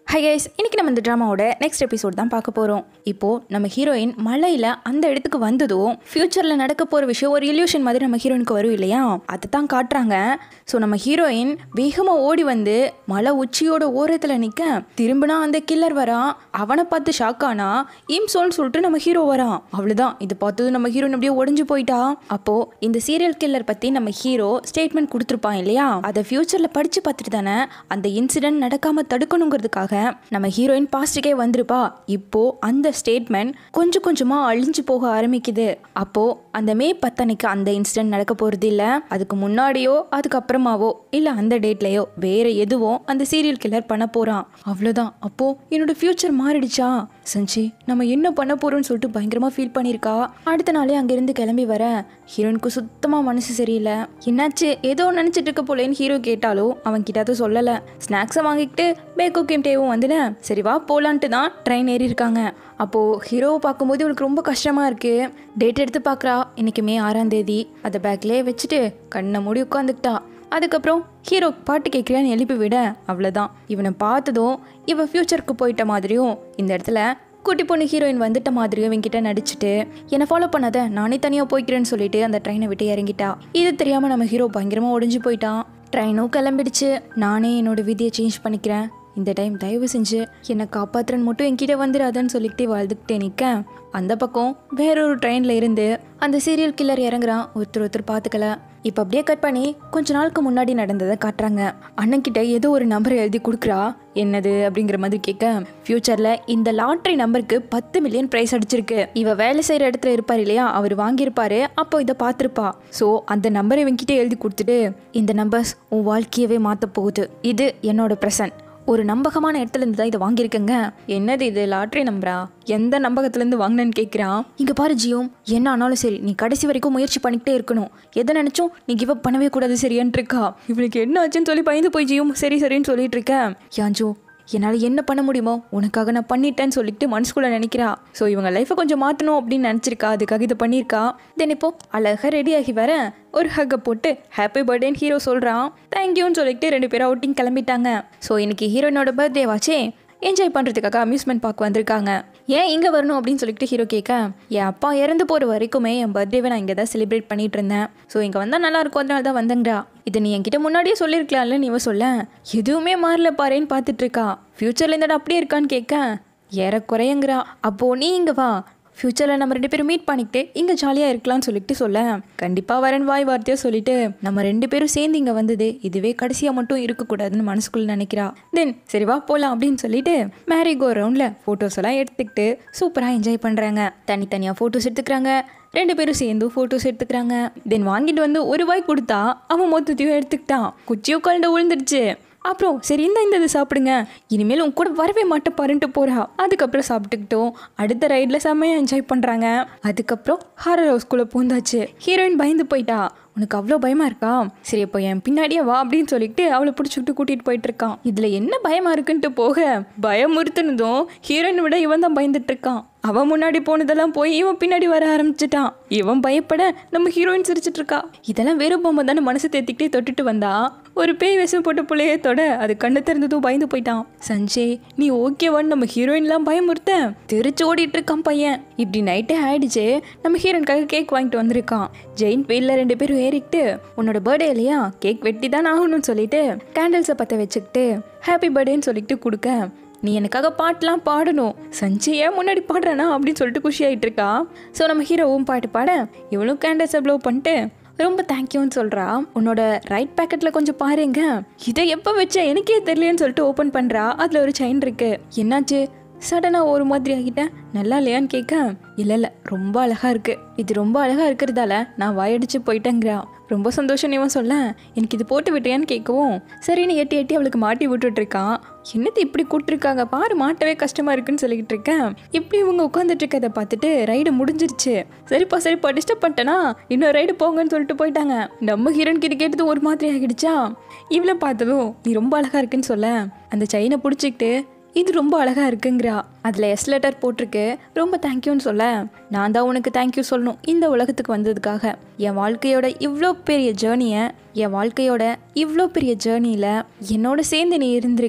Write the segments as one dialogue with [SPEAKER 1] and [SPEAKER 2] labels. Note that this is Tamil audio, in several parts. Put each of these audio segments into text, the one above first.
[SPEAKER 1] ஹை கைஸ் இன்னைக்கு நம்ம இந்த ட்ராமாவோட நெக்ஸ்ட் எபிசோட் தான் பார்க்க போகிறோம் இப்போது நம்ம ஹீரோயின் மலையில் அந்த இடத்துக்கு வந்ததும் ஃப்யூச்சரில் நடக்க போகிற விஷயம் ஒரு இல்யூஷன் மாதிரி நம்ம ஹீரோயினுக்கு வரும் இல்லையா அதை தான் காட்டுறாங்க ஸோ நம்ம ஹீரோயின் வேகமாக ஓடி வந்து மலை உச்சியோட ஓரத்தில் நிற்க திரும்பினா அந்த கில்லர் வரான் அவனை பார்த்து ஷாக் ஆனா இம்சோன்னு சொல்லிட்டு நம்ம ஹீரோ வரான் அவ்வளோதான் இது பார்த்தது நம்ம ஹீரோயின் அப்படியே உடஞ்சு போயிட்டா அப்போது இந்த சீரியல் கில்லர் பற்றி நம்ம ஹீரோ ஸ்டேட்மெண்ட் கொடுத்துருப்பான் இல்லையா அதை ஃப்யூச்சரில் படித்து பார்த்துட்டு தானே அந்த இன்சிடென்ட் நடக்காமல் தடுக்கணுங்கிறதுக்காக நம்ம ஹீரோயின் பாஸ்ட்டுக்கே வந்திருப்பா இப்போ அந்த ஸ்டேட்மெண்ட் கொஞ்சம் கொஞ்சமாக அழிஞ்சு போக ஆரம்பிக்குது அப்போ அந்த மே பத்தனைக்கு அந்த இன்சிடென்ட் நடக்க போகிறது இல்லை அதுக்கு முன்னாடியோ அதுக்கப்புறமாவோ இல்லை அந்த டேட்லையோ வேற எதுவோ அந்த சீரியல் கில்லர் பண்ண போகிறான் அவ்வளோதான் அப்போ என்னோட ஃப்யூச்சர் மாறிடுச்சா சஞ்சி நம்ம என்ன பண்ண போறோம்னு சொல்லிட்டு பயங்கரமா ஃபீல் பண்ணியிருக்கா அடுத்த நாளே அங்கிருந்து கிளம்பி வர ஹீரோனுக்கு சுத்தமா மனசு சரியில்லை என்னாச்சு ஏதோ நினைச்சிட்டு இருக்க போலேன்னு ஹீரோ கேட்டாலும் அவன் கிட்ட அதை சொல்லல ஸ்நாக்ஸை வாங்கிக்கிட்டு பேக்கோ கேம்டேவும் வந்துட்டேன் சரி வா போலான்ட்டு தான் ட்ரெயின் ஏறி இருக்காங்க அப்போ ஹீரோவை பார்க்கும்போது இவளுக்கு ரொம்ப கஷ்டமா இருக்கு டேட் எடுத்து பார்க்குறா இன்னைக்கு மே ஆறாம் தேதி அதை பேக்லேயே வச்சுட்டு கண்ணை மூடி உட்காந்துக்கிட்டா அதுக்கப்புறம் ஹீரோ பாட்டு கேட்குறியான்னு எழுப்பி விட அவ்வளோதான் இவனை பார்த்ததும் இவன் ஃப்யூச்சருக்கு போயிட்ட மாதிரியும் இந்த இடத்துல குட்டி பொண்ணு ஹீரோயின் வந்துட்ட மாதிரியும் இவன்கிட்ட நடிச்சுட்டு என்னை ஃபாலோ பண்ணாத நானே தனியாக போய்க்கிறேன்னு சொல்லிட்டு அந்த ட்ரெயினை விட்டு இறங்கிட்டா இது தெரியாமல் நம்ம ஹீரோ பயங்கரமாக ஒடிஞ்சு போயிட்டான் ட்ரெயினும் கிளம்பிடுச்சு நானே என்னோட விதியை சேஞ்ச் பண்ணிக்கிறேன் இந்த டைம் தயவு செஞ்சு என்னை காப்பாத்துறன்னு மட்டும் என்கிட்ட வந்துடாதன்னு சொல்லிக்கிட்டே வாழ்ந்துக்கிட்டே நிற்க அந்த பக்கம் வேறொரு ட்ரெயினில் இருந்து அந்த சீரியல் கில்லர் இறங்குறான் ஒருத்தர் ஒருத்தர் பார்த்துக்கல இப்போ அப்படியே கட் பண்ணி கொஞ்ச நாளுக்கு முன்னாடி நடந்ததை காட்டுறாங்க அண்ணன்கிட்ட ஏதோ ஒரு நம்பரை எழுதி கொடுக்குறா என்னது அப்படிங்கிற மாதிரி கேட்க ஃபியூச்சரில் இந்த லாட்ரி நம்பருக்கு பத்து மில்லியன் ப்ரைஸ் அடிச்சிருக்கு இவ வேலை செய்கிற இடத்துல இருப்பார் இல்லையா அவர் வாங்கியிருப்பாரு அப்போ இதை பார்த்துருப்பா ஸோ அந்த நம்பரை இவங்கிட்ட எழுதி கொடுத்துட்டு இந்த நம்பர்ஸ் உன் வாழ்க்கையவே மாற்ற போகுது இது என்னோட ப்ரெசன்ட் ஒரு நம்பகமான இடத்துல இருந்து தான் இதை வாங்கியிருக்கேங்க என்னது இது லாட்ரி நம்பரா எந்த நம்பகத்துலேருந்து வாங்கினேன்னு கேட்குறான் இங்கே பாரு ஜியோம் என்ன ஆனாலும் சரி நீ கடைசி வரைக்கும் முயற்சி பண்ணிக்கிட்டே இருக்கணும் எதை நினச்சும் நீ கிவ் அப் பண்ணவே கூடாது சரியான்ட்டு இருக்கா இவளுக்கு என்ன ஆச்சுன்னு சொல்லி பயந்து போய் ஜியோம் சரி சரின்னு சொல்லிட்டு இருக்கேன் யாஞ்சோ என்னால் என்ன பண்ண முடியுமோ உனக்காக நான் பண்ணிட்டேன்னு சொல்லிட்டு மனசுக்குள்ளே நினைக்கிறா ஸோ இவங்க லைஃப்பை கொஞ்சம் மாற்றணும் அப்படின்னு நினச்சிருக்கா அதுக்காக இதை பண்ணியிருக்கா தென் இப்போ அழகாக ரெடி ஆகி வர ஒரு ஹக்கை போட்டு ஹாப்பி பர்த்டேன்னு ஹீரோ சொல்கிறான் தேங்க்யூன்னு சொல்லிட்டு ரெண்டு பேரும் அவுட்டிங் கிளம்பிட்டாங்க ஸோ இன்னைக்கு ஹீரோயினோட பர்த்டே வாச்சே என்ஜாய் பண்ணுறதுக்காக அம்யூஸ்மெண்ட் பார்க் வந்திருக்காங்க ஏன் இங்கே வரணும் அப்படின்னு சொல்லிட்டு ஹீரோ கேட்க என் அப்பா இறந்து போகிற வரைக்குமே என் பர்த்டேவை நான் இங்கே தான் செலிப்ரேட் பண்ணிட்டு இருந்தேன் ஸோ இங்கே வந்தால் நல்லா இருக்கும் அதனால தான் வந்தேங்கிறா இதை நீ என்கிட்ட முன்னாடியே சொல்லியிருக்கலாம்ல நீ இவ சொல்ல எதுவுமே மாறல பாருன்னு பார்த்துட்டு இருக்கா ஃப்யூச்சரில் இந்த இடம் அப்படியே இருக்கான்னு கேட்க ஏறக்குறையங்கிறா அப்போ நீ இங்கே வா ஃப்யூச்சரில் நம்ம ரெண்டு பேரும் மீட் பண்ணிக்கிட்டு இங்கே ஜாலியாக இருக்கலாம்னு சொல்லிட்டு சொல்ல கண்டிப்பாக வரேன் வாய் வார்த்தையாக சொல்லிட்டு நம்ம ரெண்டு பேரும் சேர்ந்து இங்கே வந்தது இதுவே கடைசியாக மட்டும் இருக்கக்கூடாதுன்னு மனசுக்குள்ள நினைக்கிறா தென் சரி வா போகலாம் அப்படின்னு சொல்லிட்டு மேரி கோ ரவுண்டில் ஃபோட்டோஸ் எல்லாம் எடுத்துக்கிட்டு சூப்பராக என்ஜாய் பண்ணுறாங்க தனித்தனியாக ஃபோட்டோஸ் எடுத்துக்கிறாங்க ரெண்டு பேரும் சேர்ந்து ஃபோட்டோஸ் எடுத்துக்கிறாங்க தென் வாங்கிட்டு வந்து ஒரு வாய் கொடுத்தா அவன் மொத்தத்தையும் எடுத்துக்கிட்டான் குச்சியோ கலண்டு விழுந்துடுச்சு அப்புறம் சரி இந்த இந்த இது சாப்பிடுங்க இனிமேல் உன் கூட வரவே மாட்டேன் பாருன்ட்டு போறா அதுக்கப்புறம் சாப்பிட்டுக்கிட்டோம் அடுத்த ரைடில் செம்மையாக என்ஜாய் பண்ணுறாங்க அதுக்கப்புறம் ஹாரர் ஹவுஸ்குள்ளே பூந்தாச்சு ஹீரோயின் பயந்து போயிட்டா உனக்கு அவ்வளோ பயமா இருக்கா சரி அப்போ என் பின்னாடியே வா அப்படின்னு சொல்லிட்டு அவளை பிடிச்சிக்கிட்டு கூட்டிகிட்டு போயிட்டு இருக்கான் இதில் என்ன பயமா இருக்குன்ட்டு போக பயமுறுத்துனதும் ஹீரோயின் விட இவன் தான் பயந்துட்டு இருக்கான் அவன் முன்னாடி போனதெல்லாம் போய் இவன் பின்னாடி வர ஆரம்பிச்சிட்டான் இவன் பயப்பட நம்ம ஹீரோயின் சிரிச்சிட்டு இருக்கா இதெல்லாம் வெறும் பொம்மை தானே மனசு தேத்திக்கிட்டே தொட்டுட்டு வந்தா ஒரு பேய் விஷம் போட்ட பிள்ளைய தொட அது கண்ணு திறந்ததும் பயந்து போயிட்டான் சஞ்சய் நீ ஓகேவான்னு நம்ம ஹீரோயின்லாம் பயமுறுத்த தெரிச்சு ஓடிட்டு இருக்கான் பையன் இப்படி நைட்டே ஆயிடுச்சு நம்ம ஹீரோயின்காக கேக் வாங்கிட்டு வந்திருக்கான் ஜெயின் வெயிலில் ரெண்டு பேரும் ஏறிக்கிட்டு உன்னோட பர்த்டே இல்லையா கேக் வெட்டி தான் ஆகணும்னு சொல்லிட்டு கேண்டில்ஸை பற்ற வச்சுக்கிட்டு ஹாப்பி பர்த்டேன்னு சொல்லிட்டு கொடுக்க நீ எனக்காக பாட்டெலாம் பாடணும் சஞ்சய் ஏன் முன்னாடி பாடுறானா அப்படின்னு சொல்லிட்டு குஷி ஆகிட்டு இருக்கா ஸோ நம்ம ஹீரோவும் பாட்டு பாட இவளும் கேண்டல்ஸை ப்ளோ பண்ணிட்டு ரொம்ப தேங்க்யூன்னு சொல்கிறா உன்னோட ரைட் பேக்கெட்டில் கொஞ்சம் பாருங்க இதை எப்போ வச்ச எனக்கே தெரியலன்னு சொல்லிட்டு ஓப்பன் பண்ணுறா அதில் ஒரு செயின் இருக்கு என்னாச்சு சடனாக ஒரு மாதிரி ஆகிட்டேன் நல்லா இல்லையான்னு கேட்க இல்லை இல்லை ரொம்ப அழகாக இருக்கு இது ரொம்ப அழகாக இருக்கிறதால நான் வாயடிச்சு போயிட்டேங்கிறா ரொம்ப சந்தோஷம் இவன் சொல்ல எனக்கு இது போட்டு விட்டியான்னு கேட்கவும் சரின்னு எட்டி எட்டி அவளுக்கு மாட்டி விட்டுட்டு இருக்கான் என்னது இப்படி கூப்பிட்டுருக்காங்க பாரு மாட்டவே கஷ்டமா இருக்குன்னு சொல்லிக்கிட்டு இருக்கேன் இப்படி இவங்க உட்காந்துட்டு இருக்கதை பார்த்துட்டு ரைடு முடிஞ்சிருச்சு சரிப்பா சரிப்பா டிஸ்டர்ப் பண்ணிட்டேனா இன்னொரு ரைடு போங்கன்னு சொல்லிட்டு போயிட்டாங்க நம்ம ஹீரோன் கிட்ட கேட்டது ஒரு மாதிரி ஆகிடுச்சா இவ்வளோ பார்த்ததும் நீ ரொம்ப அழகா இருக்குன்னு சொல்ல அந்த செயினை பிடிச்சிக்கிட்டு இது ரொம்ப அழகா இருக்குங்கிறா அதில் எஸ் லெட்டர் போட்டிருக்கு ரொம்ப தேங்க்யூன்னு சொல்ல நான் தான் உனக்கு தேங்க்யூ சொல்லணும் இந்த உலகத்துக்கு வந்ததுக்காக என் வாழ்க்கையோட இவ்வளோ பெரிய ஜேர்னியை என் வாழ்க்கையோட இவ்வளோ பெரிய ஜேர்னியில் என்னோட சேர்ந்து நீ இருந்திருக்க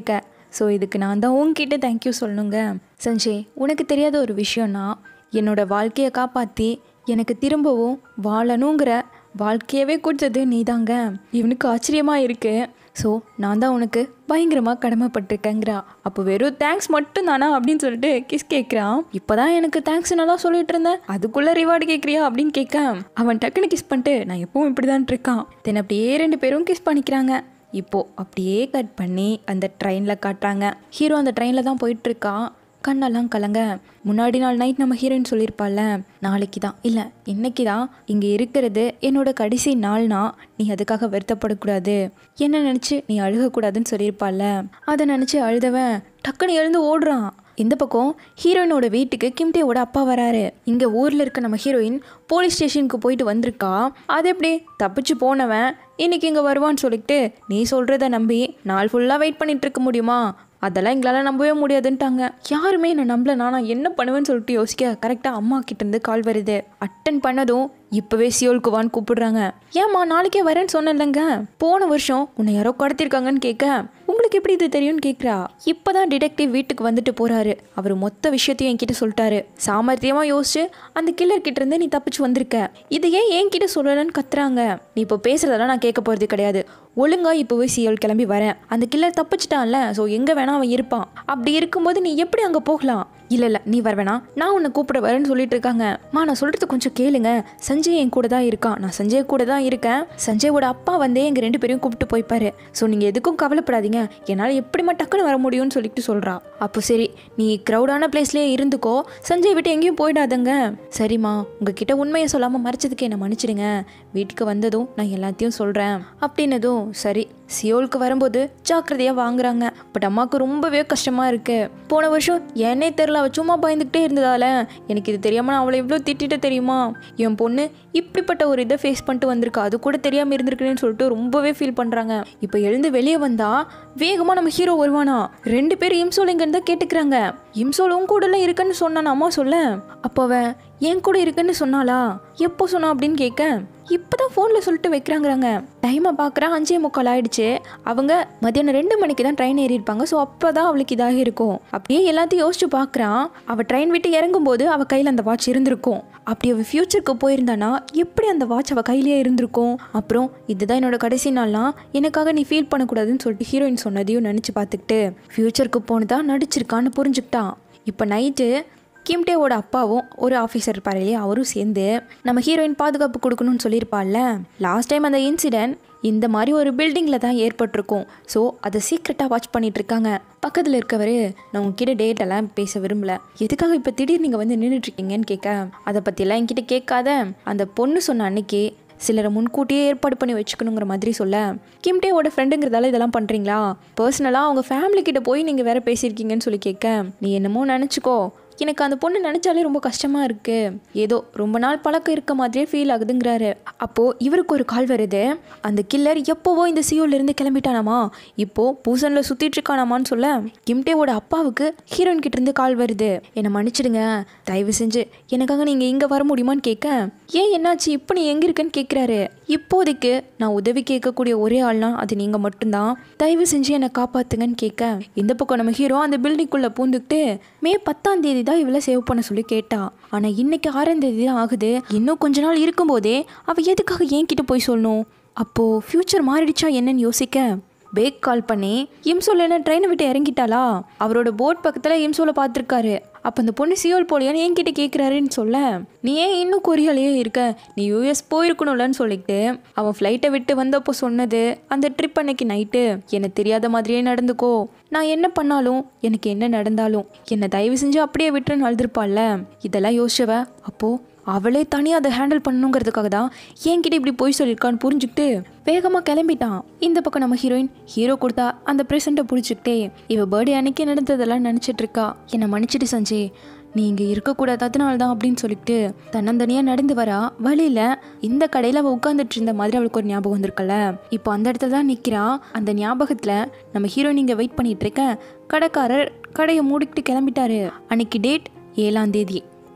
[SPEAKER 1] ஸோ இதுக்கு நான் தான் உங்ககிட்ட தேங்க்யூ சொல்லணுங்க சஞ்சய் உனக்கு தெரியாத ஒரு விஷயம்னா என்னோட வாழ்க்கையை காப்பாற்றி எனக்கு திரும்பவும் வாழணுங்கிற வாழ்க்கையவே கொடுத்தது நீதாங்க இவனுக்கு ஆச்சரியமாக இருக்கு ஸோ நான் தான் உனக்கு பயங்கரமாக கடமைப்பட்டிருக்கேங்கிறா அப்போ வெறும் தேங்க்ஸ் மட்டும் தானா அப்படின்னு சொல்லிட்டு கிஸ் கேட்குறான் இப்போ தான் எனக்கு தேங்க்ஸ் நல்லா சொல்லிட்டு இருந்தேன் அதுக்குள்ளே ரிவார்டு கேட்குறியா அப்படின்னு கேட்க அவன் டக்குன்னு கிஸ் பண்ணிட்டு நான் எப்பவும் இப்படி தான் இருக்கான் தென் அப்படியே ரெண்டு பேரும் கிஸ் பண்ணிக்கிறாங்க இப்போ அப்படியே கட் பண்ணி அந்த ட்ரெயினில் காட்டுறாங்க ஹீரோ அந்த ட்ரெயினில் தான் போயிட்டு இருக்கான் கண்ணெல்லாம் கலங்க முன்னாடி நாள் நைட் நம்ம ஹீரோயின் சொல்லியிருப்பாள்ல நாளைக்கு தான் இல்லை இன்னைக்கு தான் இங்கே இருக்கிறது என்னோட கடைசி நாள்னா நீ அதுக்காக வருத்தப்படக்கூடாது என்ன நினச்சி நீ அழுகக்கூடாதுன்னு சொல்லியிருப்பாள்ல அதை நினச்சி அழுதவன் டக்குன்னு எழுந்து ஓடுறான் இந்த பக்கம் ஹீரோயினோட வீட்டுக்கு கிம்டேவோட அப்பா வராரு இங்கே ஊரில் இருக்க நம்ம ஹீரோயின் போலீஸ் ஸ்டேஷனுக்கு போயிட்டு வந்திருக்கா அது எப்படி தப்பிச்சு போனவன் இன்னைக்கு இங்கே வருவான்னு சொல்லிட்டு நீ சொல்கிறத நம்பி நாள் ஃபுல்லாக வெயிட் பண்ணிட்டு இருக்க முடியுமா அதெல்லாம் எங்களால் நம்பவே முடியாதுன்ட்டாங்க யாருமே என்னை நம்பலனா நான் என்ன பண்ணுவேன்னு சொல்லிட்டு யோசிக்க கரெக்டாக அம்மா கிட்டேருந்து கால் வருது அட்டன் பண்ணதும் இப்போவே சியோலுக்கு வான்னு கூப்பிடுறாங்க ஏம்மா நாளைக்கே வரேன்னு சொன்னேன்லங்க போன வருஷம் உன்னை யாரோ கடத்திருக்காங்கன்னு கேட்க உங்களுக்கு எப்படி இது தெரியும்னு கேட்குறா இப்போதான் டிடெக்டிவ் வீட்டுக்கு வந்துட்டு போறாரு அவர் மொத்த விஷயத்தையும் என்கிட்ட சொல்லிட்டாரு சாமர்த்தியமாக யோசிச்சு அந்த கில்லர் கிட்ட இருந்து நீ தப்பிச்சு வந்திருக்க இது ஏன் என்கிட்ட சொல்லலன்னு கத்துறாங்க நீ இப்போ பேசுறதெல்லாம் நான் கேட்க போறது கிடையாது ஒழுங்கா இப்போவே சியோல் கிளம்பி வரேன் அந்த கில்லர் தப்பிச்சிட்டான்ல ஸோ எங்கே வேணா அவன் இருப்பான் அப்படி இருக்கும்போது நீ எப்படி அங்கே போகலாம் இல்லை இல்லை நீ வர வேணாம் நான் உன்னை கூப்பிட வரேன்னு சொல்லிட்டு இருக்காங்க மா நான் சொல்கிறது கொஞ்சம் கேளுங்க சஞ்சய் என் கூட தான் இருக்கான் நான் சஞ்சய் கூட தான் இருக்கேன் சஞ்சயோட அப்பா வந்தே எங்கள் ரெண்டு பேரையும் கூப்பிட்டு போய்ப்பாரு ஸோ நீங்கள் எதுக்கும் கவலைப்படாதீங்க என்னால் எப்படிமா டக்குன்னு வர முடியும்னு சொல்லிட்டு சொல்கிறா அப்போ சரி நீ க்ரௌடான பிளேஸ்லேயே இருந்துக்கோ சஞ்சய் விட்டு எங்கேயும் போயிடாதங்க சரிம்மா உங்ககிட்ட உண்மையை சொல்லாமல் மறைச்சதுக்கு என்னை மன்னிச்சிடுங்க வீட்டுக்கு வந்ததும் நான் எல்லாத்தையும் சொல்கிறேன் அப்படின்னதும் சரி சியோலுக்கு வரும்போது ஜாக்கிரதையாக வாங்குறாங்க பட் அம்மாவுக்கு ரொம்பவே கஷ்டமாக இருக்கு போன வருஷம் என்னே தெரில அவள் சும்மா பயந்துக்கிட்டே இருந்ததால எனக்கு இது தெரியாமல் நான் அவளை எவ்வளோ திட்டிட்டு தெரியுமா என் பொண்ணு இப்படிப்பட்ட ஒரு இதை ஃபேஸ் பண்ணிட்டு வந்திருக்கா அது கூட தெரியாமல் இருந்திருக்குன்னு சொல்லிட்டு ரொம்பவே ஃபீல் பண்ணுறாங்க இப்போ எழுந்து வெளியே வந்தா வேகமாக நம்ம ஹீரோ வருவானா ரெண்டு பேரும் இம்சோல் எங்கன்னு தான் கேட்டுக்கிறாங்க இம்சோல் உன் கூடலாம் இருக்குன்னு சொன்னான் அம்மா சொல்ல அப்போ அவன் என் கூட இருக்குன்னு சொன்னாளா எப்போ சொன்னா அப்படின்னு கேட்க இப்போதான் ஃபோனில் சொல்லிட்டு வைக்கிறாங்கிறாங்க டைமை பார்க்குறேன் அஞ்சே முக்கால் ஆயிடுச்சு அவங்க மதியானம் ரெண்டு மணிக்கு தான் ட்ரெயின் ஏறி இருப்பாங்க ஸோ அப்போ தான் அவளுக்கு இதாக இருக்கும் அப்படியே எல்லாத்தையும் யோசிச்சு பார்க்குறான் அவள் ட்ரெயின் விட்டு இறங்கும்போது அவள் கையில் அந்த வாட்ச் இருந்திருக்கும் அப்படி அவள் ஃப்யூச்சருக்கு போயிருந்தானா எப்படி அந்த வாட்ச் அவள் கையிலேயே இருந்திருக்கும் அப்புறம் இதுதான் என்னோட கடைசி நாள்னா எனக்காக நீ ஃபீல் பண்ணக்கூடாதுன்னு சொல்லிட்டு ஹீரோயின் சொன்னதையும் நினச்சி பார்த்துக்கிட்டு ஃப்யூச்சருக்கு போனதா நடிச்சிருக்கான்னு புரிஞ்சுக்கிட்டான் இப்போ நைட்டு கிம்டேவோட அப்பாவும் ஒரு ஆஃபீஸர் இருப்பார் இல்லையா அவரும் சேர்ந்து நம்ம ஹீரோயின் பாதுகாப்பு கொடுக்கணும்னு சொல்லியிருப்பாள்ல லாஸ்ட் டைம் அந்த இன்சிடென்ட் இந்த மாதிரி ஒரு பில்டிங்கில் தான் ஏற்பட்டிருக்கும் ஸோ அதை சீக்ரெட்டாக வாட்ச் பண்ணிட்டு இருக்காங்க பக்கத்தில் இருக்கவர் நான் உங்ககிட்ட டேட் எல்லாம் பேச விரும்பல எதுக்காக இப்போ திடீர்னு நீங்கள் வந்து நின்றுட்டுருக்கீங்கன்னு கேட்க அதை பற்றியெல்லாம் என்கிட்ட கேட்காத அந்த பொண்ணு சொன்ன அன்னைக்கு சிலரை முன்கூட்டியே ஏற்பாடு பண்ணி வச்சுக்கணுங்கிற மாதிரி சொல்ல கிம்டேவோட ஃப்ரெண்டுங்கிறதால இதெல்லாம் பண்ணுறீங்களா பர்சனலாக அவங்க ஃபேமிலி கிட்ட போய் நீங்கள் வேற பேசியிருக்கீங்கன்னு சொல்லி கேட்க நீ என்னமோ நினச்சிக்கோ எனக்கு அந்த பொண்ணு நினச்சாலே ரொம்ப கஷ்டமாக இருக்குது ஏதோ ரொம்ப நாள் பழக்கம் இருக்க மாதிரியே ஃபீல் ஆகுதுங்கிறாரு அப்போது இவருக்கு ஒரு கால் வருது அந்த கில்லர் எப்போவோ இந்த சியோலேருந்து கிளம்பிட்டானாமா இப்போது பூசனில் சுற்றிட்டு இருக்கானாமான்னு சொல்ல கிம்டேவோட அப்பாவுக்கு ஹீரோயின் கிட்டேருந்து கால் வருது என்னை மன்னிச்சிடுங்க தயவு செஞ்சு எனக்காக நீங்கள் இங்கே வர முடியுமான்னு கேட்க ஏன் என்னாச்சு இப்போ நீ எங்கே இருக்கேன்னு கேட்குறாரு இப்போதைக்கு நான் உதவி கேட்கக்கூடிய ஒரே ஆள்னா அது நீங்கள் மட்டும்தான் தயவு செஞ்சு என்னை காப்பாத்துங்கன்னு கேட்க இந்த பக்கம் நம்ம ஹீரோ அந்த பில்டிங்குள்ளே பூந்துக்கிட்டு மே பத்தாம் தேதி தான் இவளை சேவ் பண்ண சொல்லி கேட்டா ஆனால் இன்னைக்கு ஆறாம் தேதி தான் ஆகுது இன்னும் கொஞ்ச நாள் இருக்கும்போதே அவள் எதுக்காக என்கிட்ட போய் சொல்லணும் அப்போது ஃப்யூச்சர் மாறிடுச்சா என்னன்னு யோசிக்க பேக் கால் பண்ணி இம்சோல் என்ன ட்ரெயினை விட்டு இறங்கிட்டாளா அவரோட போட் பக்கத்தில் இம்சோலை பார்த்துருக்காரு அப்போ அந்த பொண்ணு சியோல் போலியான்னு என்கிட்ட கேட்குறாருன்னு சொல்ல நீ ஏன் இன்னும் கொரியாலேயே இருக்க நீ யூஎஸ் போயிருக்கணும்லன்னு சொல்லிட்டு அவன் ஃப்ளைட்டை விட்டு வந்தப்போ சொன்னது அந்த ட்ரிப் அன்னைக்கு நைட்டு எனக்கு தெரியாத மாதிரியே நடந்துக்கோ நான் என்ன பண்ணாலும் எனக்கு என்ன நடந்தாலும் என்னை தயவு செஞ்சு அப்படியே விட்டுன்னு அழுதுருப்பாள்ல இதெல்லாம் யோசிச்சவ அப்போது அவளே தனியாக அதை ஹேண்டில் பண்ணணுங்கிறதுக்காக தான் என்கிட்ட இப்படி போய் சொல்லியிருக்கான்னு புரிஞ்சுக்கிட்டு வேகமாக கிளம்பிட்டான் இந்த பக்கம் நம்ம ஹீரோயின் ஹீரோ கொடுத்தா அந்த ப்ரெசண்ட்டை பிடிச்சிக்கிட்டே இவ பர்த்டே அன்னைக்கு நடந்ததெல்லாம் நினச்சிட்டு இருக்கா என்னை மன்னிச்சிட்டு சஞ்சய் நீ இங்கே இருக்கக்கூடாது அதனால தான் அப்படின்னு சொல்லிட்டு தன்னந்தனியாக நடந்து வரா வழியில் இந்த கடையில் அவள் உட்காந்துட்டு இருந்த மாதிரி அவளுக்கு ஒரு ஞாபகம் வந்திருக்கல இப்போ அந்த இடத்துல தான் நிற்கிறா அந்த ஞாபகத்தில் நம்ம ஹீரோயின் இங்கே வெயிட் பண்ணிட்டு இருக்க கடைக்காரர் கடையை மூடிக்கிட்டு கிளம்பிட்டாரு அன்னைக்கு டேட் ஏழாம் தேதி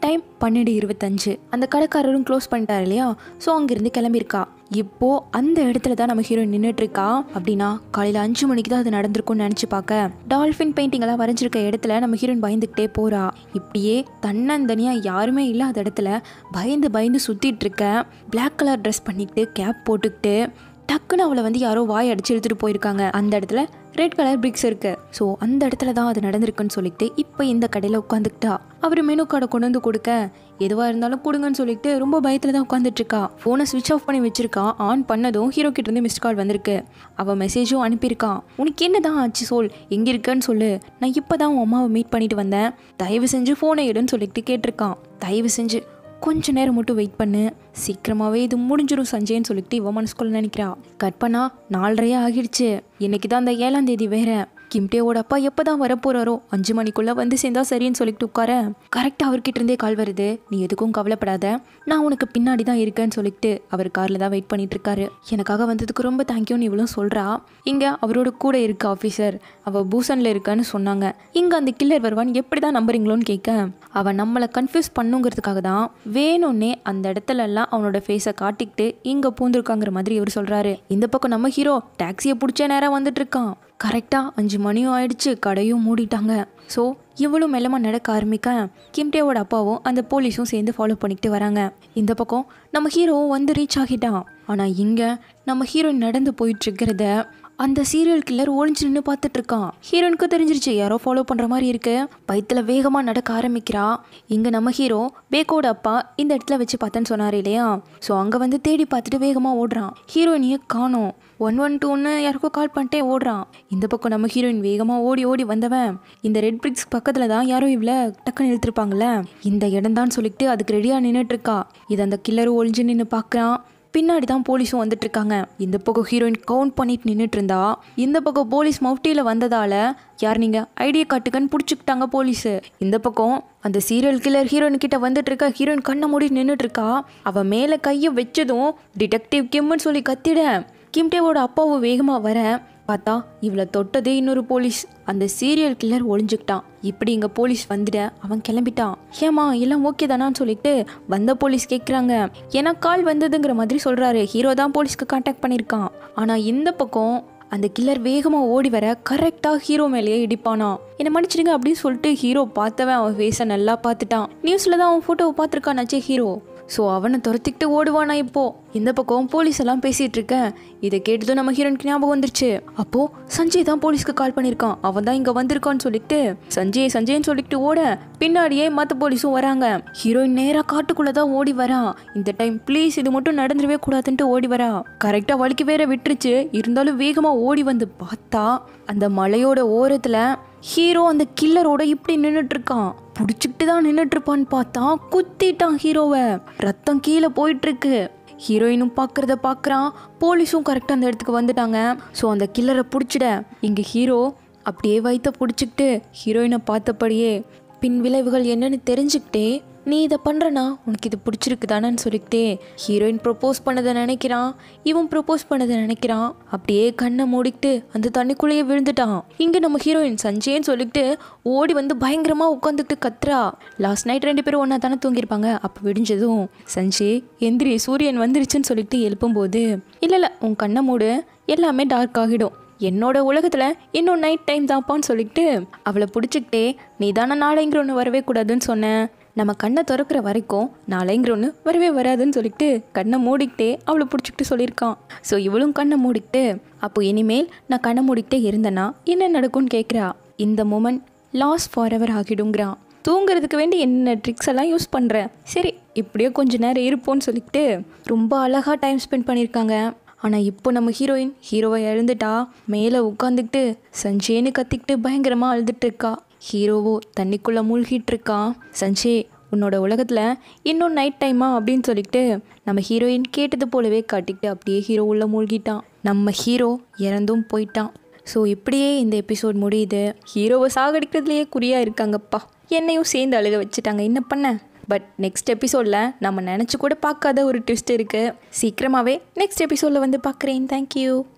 [SPEAKER 1] டைம் பன்னெண்டு இருபத்தஞ்சு அந்த கடைக்காரரும் க்ளோஸ் பண்ணிட்டாரு இல்லையா ஸோ அங்கிருந்து கிளம்பியிருக்கா இப்போ அந்த இடத்துல தான் நம்ம ஹீரோயின் நின்றுட்டு இருக்கா அப்படின்னா காலையில் அஞ்சு மணிக்கு தான் அது நடந்திருக்கும்னு நினச்சி பார்க்க டால்ஃபின் பெயிண்டிங் எல்லாம் வரைஞ்சிருக்க இடத்துல நம்ம ஹீரோயின் பயந்துக்கிட்டே போறா இப்படியே தன்னந்தனியாக யாருமே இல்லாத இடத்துல பயந்து பயந்து சுற்றிட்டு இருக்க பிளாக் கலர் ட்ரெஸ் பண்ணிக்கிட்டு கேப் போட்டுக்கிட்டு டக்குன்னு அவளை வந்து யாரோ வாய் அடிச்சு இழுத்துட்டு போயிருக்காங்க அந்த இடத்துல ரெட் கலர் பிரிக்ஸ் இருக்கு ஸோ அந்த இடத்துல தான் அது நடந்திருக்குன்னு சொல்லிட்டு இப்போ இந்த கடையில் உட்காந்துக்கிட்டா அவர் மெனு கார்டை கொண்டு வந்து கொடுக்க எதுவாக இருந்தாலும் கொடுங்கன்னு சொல்லிட்டு ரொம்ப பயத்தில் தான் உட்காந்துட்டு இருக்கா ஃபோனை ஸ்விட்ச் ஆஃப் பண்ணி வச்சிருக்கா ஆன் பண்ணதும் ஹீரோ கிட்ட இருந்து மிஸ்ட் கால் வந்திருக்கு அவள் மெசேஜும் அனுப்பியிருக்கான் உனக்கு என்ன தான் ஆச்சு சோல் எங்கே இருக்கன்னு சொல்லு நான் இப்போ தான் உன் அம்மாவை மீட் பண்ணிட்டு வந்தேன் தயவு செஞ்சு ஃபோனை எடுன்னு சொல்லிட்டு கேட்டிருக்கான் தயவு செஞ்சு கொஞ்ச நேரம் மட்டும் வெயிட் பண்ணு சீக்கிரமாகவே இது முடிஞ்சிடும் சஞ்சய்ன்னு சொல்லிட்டு இவன் மனசுக்குள்ள நினைக்கிறா கட் பண்ணா நாலரையே ஆகிடுச்சு இன்னைக்கு தான் அந்த ஏழாம் தேதி வேற கிம்டேவோட அப்பா எப்போ தான் வரப்போறாரோ அஞ்சு மணிக்குள்ளே வந்து சேர்ந்தா சரின்னு சொல்லிட்டு உட்கார கரெக்டாக அவர்கிட்ட இருந்தே கால் வருது நீ எதுக்கும் கவலைப்படாத நான் உனக்கு பின்னாடி தான் இருக்கேன்னு சொல்லிட்டு அவர் காரில் தான் வெயிட் பண்ணிட்டு இருக்காரு எனக்காக வந்ததுக்கு ரொம்ப தேங்க்யூன்னு இவளும் சொல்கிறா இங்கே அவரோட கூட இருக்க ஆஃபீஸர் அவள் பூசனில் இருக்கான்னு சொன்னாங்க இங்கே அந்த கில்லர் வருவான்னு எப்படி தான் நம்புறீங்களோன்னு கேட்க அவன் நம்மளை கன்ஃபியூஸ் பண்ணுங்கிறதுக்காக தான் வேணும்னே அந்த இடத்துல எல்லாம் அவனோட ஃபேஸை காட்டிக்கிட்டு இங்கே பூந்துருக்காங்கிற மாதிரி இவர் சொல்கிறாரு இந்த பக்கம் நம்ம ஹீரோ டாக்ஸியை பிடிச்ச நேரம் வந்துட்டு இருக்கான் கரெக்டாக அஞ்சு மணியும் ஆயிடுச்சு கடையும் மூடிட்டாங்க ஸோ இவளும் மெல்லமாக நடக்க ஆரம்பிக்க கிம்டேவோட அப்பாவும் அந்த போலீஸும் சேர்ந்து ஃபாலோ பண்ணிக்கிட்டு வராங்க இந்த பக்கம் நம்ம ஹீரோவும் வந்து ரீச் ஆகிட்டான் ஆனால் இங்கே நம்ம ஹீரோயின் நடந்து போயிட்டு இருக்கிறத அந்த சீரியல் கில்லர் ஒளிஞ்சு நின்று பார்த்துட்டு இருக்கான் ஹீரோயினுக்கு தெரிஞ்சிருச்சு யாரோ ஃபாலோ பண்ணுற மாதிரி இருக்கு பயத்தில் வேகமாக நடக்க ஆரம்பிக்கிறா இங்கே நம்ம ஹீரோ பேக்கோட அப்பா இந்த இடத்துல வச்சு பார்த்தேன்னு சொன்னார் இல்லையா ஸோ அங்கே வந்து தேடி பார்த்துட்டு வேகமாக ஓடுறான் ஹீரோயினியை காணோம் ஒன் ஒன் டூன்னு யாருக்கோ கால் பண்ணிட்டே ஓடுறான் இந்த பக்கம் நம்ம ஹீரோயின் வேகமாக ஓடி ஓடி வந்தவன் இந்த ரெட் பிரிக்ஸ் பக்கத்தில் தான் யாரோ இவ்வளோ டக்குன்னு இழுத்துருப்பாங்கல்ல இந்த இடம் தான் சொல்லிட்டு அதுக்கு ரெடியாக நின்றுட்டு இருக்கா இது அந்த கில்லரும் ஒளிஞ்சு நின்று பார்க்குறான் பின்னாடி தான் போலீஸும் வந்துட்டு இருக்காங்க இந்த பக்கம் ஹீரோயின் கவுண்ட் பண்ணிட்டு நின்றுட்டு இருந்தா இந்த பக்கம் போலீஸ் மஃப்டியில் வந்ததால யார் நீங்க ஐடியா காட்டுக்கன்னு பிடிச்சிக்கிட்டாங்க போலீஸு இந்த பக்கம் அந்த சீரியல் கில்லர் ஹீரோயின் கிட்ட வந்துட்டு இருக்கா ஹீரோயின் கண்ணை மூடி நின்றுட்டு இருக்கா அவ மேலே கையை வச்சதும் டிடெக்டிவ் கிம்னு சொல்லி கத்திட கிம்டேவோட அப்பாவும் வேகமாக வர பார்த்தா இவளை தொட்டதே இன்னொரு போலீஸ் அந்த சீரியல் கில்லர் ஒளிஞ்சுக்கிட்டான் இப்படி இங்கே போலீஸ் வந்துட அவன் கிளம்பிட்டான் ஏமா எல்லாம் ஓகே தானான்னு சொல்லிட்டு வந்த போலீஸ் கேட்குறாங்க ஏன்னா கால் வந்ததுங்கிற மாதிரி சொல்கிறாரு ஹீரோ தான் போலீஸ்க்கு காண்டாக்ட் பண்ணியிருக்கான் ஆனால் இந்த பக்கம் அந்த கில்லர் வேகமாக ஓடி வர கரெக்டாக ஹீரோ மேலேயே இடிப்பானா என்னை மன்னிச்சிடுங்க அப்படின்னு சொல்லிட்டு ஹீரோ பார்த்தவன் அவன் ஃபேஸை நல்லா பார்த்துட்டான் நியூஸில் தான் அவன் ஃபோட்டோவை பார்த்துருக்கானாச்சே ஹீரோ ஸோ அவனை துரத்திக்கிட்டு ஓடுவானா இப்போ இந்த பக்கம் போலீஸ் எல்லாம் பேசிட்டு இருக்க இதை கேட்டதும் நம்ம ஹீரோனுக்கு ஞாபகம் வந்துருச்சு அப்போ சஞ்சய் தான் போலீஸ்க்கு கால் பண்ணியிருக்கான் அவன் தான் இங்க வந்திருக்கான்னு சொல்லிட்டு சஞ்சய் சஞ்சய்னு சொல்லிட்டு ஓட பின்னாடியே மற்ற போலீஸும் வராங்க ஹீரோயின் நேரா காட்டுக்குள்ள தான் ஓடி வரா இந்த டைம் ப்ளீஸ் இது மட்டும் நடந்துடவே கூடாதுன்ட்டு ஓடி வரா கரெக்டா வலிக்கு வேற விட்டுருச்சு இருந்தாலும் வேகமா ஓடி வந்து பார்த்தா அந்த மலையோட ஓரத்துல ஹீரோ அந்த கில்லரோட இப்படி நின்றுட்டு இருக்கான் பிடிச்சிக்கிட்டு தான் நின்றுட்டு இருப்பான்னு பார்த்தா குத்திட்டான் ஹீரோவை ரத்தம் கீழே போயிட்டு இருக்கு ஹீரோயினும் பார்க்குறத பார்க்குறான் போலீஸும் கரெக்டாக அந்த இடத்துக்கு வந்துட்டாங்க ஸோ அந்த கில்லரை பிடிச்சிட இங்கே ஹீரோ அப்படியே வைத்த பிடிச்சிக்கிட்டு ஹீரோயினை பார்த்தபடியே பின் விளைவுகள் என்னன்னு தெரிஞ்சுக்கிட்டே நீ இதை பண்ணுறனா உனக்கு இது பிடிச்சிருக்கு தானேன்னு சொல்லிக்கிட்டே ஹீரோயின் ப்ரப்போஸ் பண்ணதை நினைக்கிறான் இவன் ப்ரப்போஸ் பண்ணதை நினைக்கிறான் அப்படியே கண்ணை மூடிக்கிட்டு அந்த தண்ணிக்குள்ளேயே விழுந்துட்டான் இங்கே நம்ம ஹீரோயின் சஞ்சய்ன்னு சொல்லிக்கிட்டு ஓடி வந்து பயங்கரமாக உட்காந்துக்கிட்டு கத்துறா லாஸ்ட் நைட் ரெண்டு பேரும் ஒன்றா தானே தூங்கியிருப்பாங்க அப்போ விடிஞ்சதும் சஞ்சய் எந்திரி சூரியன் வந்துருச்சுன்னு சொல்லிட்டு எழுப்பும்போது இல்லை இல்லை உன் கண்ணை மூடு எல்லாமே டார்க் ஆகிடும் என்னோட உலகத்தில் இன்னும் நைட் டைம் தான்ப்பான்னு சொல்லிட்டு அவளை பிடிச்சிக்கிட்டே நீ தானே நாளைங்கிற ஒன்று வரவே கூடாதுன்னு சொன்னேன் நம்ம கண்ணை திறக்கிற வரைக்கும் நாளைங்கிற ஒன்று வரவே வராதுன்னு சொல்லிட்டு கண்ணை மூடிக்கிட்டே அவளை பிடிச்சிக்கிட்டு சொல்லியிருக்கான் ஸோ இவளும் கண்ணை மூடிக்கிட்டு அப்போ இனிமேல் நான் கண்ணை மூடிக்கிட்டே இருந்தேன்னா என்ன நடக்கும்னு கேட்குறா இந்த மூமெண்ட் லாஸ் ஃபார் எவர் ஆகிடுங்கிறான் தூங்குறதுக்கு வேண்டி என்ன ட்ரிக்ஸ் எல்லாம் யூஸ் பண்ணுறேன் சரி இப்படியே கொஞ்ச நேரம் இருப்போம்னு சொல்லிக்கிட்டு ரொம்ப அழகாக டைம் ஸ்பெண்ட் பண்ணியிருக்காங்க ஆனால் இப்போ நம்ம ஹீரோயின் ஹீரோவை எழுந்துட்டா மேலே உட்காந்துக்கிட்டு சஞ்சேன்னு கத்திக்கிட்டு பயங்கரமாக அழுதுட்டு இருக்கா ஹீரோவோ தண்ணிக்குள்ளே மூழ்கிட்டு இருக்கான் சஞ்சே உன்னோட உலகத்தில் இன்னும் நைட் டைமா அப்படின்னு சொல்லிட்டு நம்ம ஹீரோயின் கேட்டது போலவே காட்டிக்கிட்டு அப்படியே ஹீரோ உள்ள மூழ்கிட்டான் நம்ம ஹீரோ இறந்தும் போயிட்டான் ஸோ இப்படியே இந்த எபிசோட் முடியுது ஹீரோவை சாகடிக்கிறதுலையே குறியாக இருக்காங்கப்பா என்னையும் சேர்ந்து அழுக வச்சுட்டாங்க என்ன பண்ண பட் நெக்ஸ்ட் எபிசோடில் நம்ம நினச்சி கூட பார்க்காத ஒரு ட்விஸ்ட் இருக்குது சீக்கிரமாகவே நெக்ஸ்ட் எபிசோடில் வந்து பார்க்குறேன் தேங்க்யூ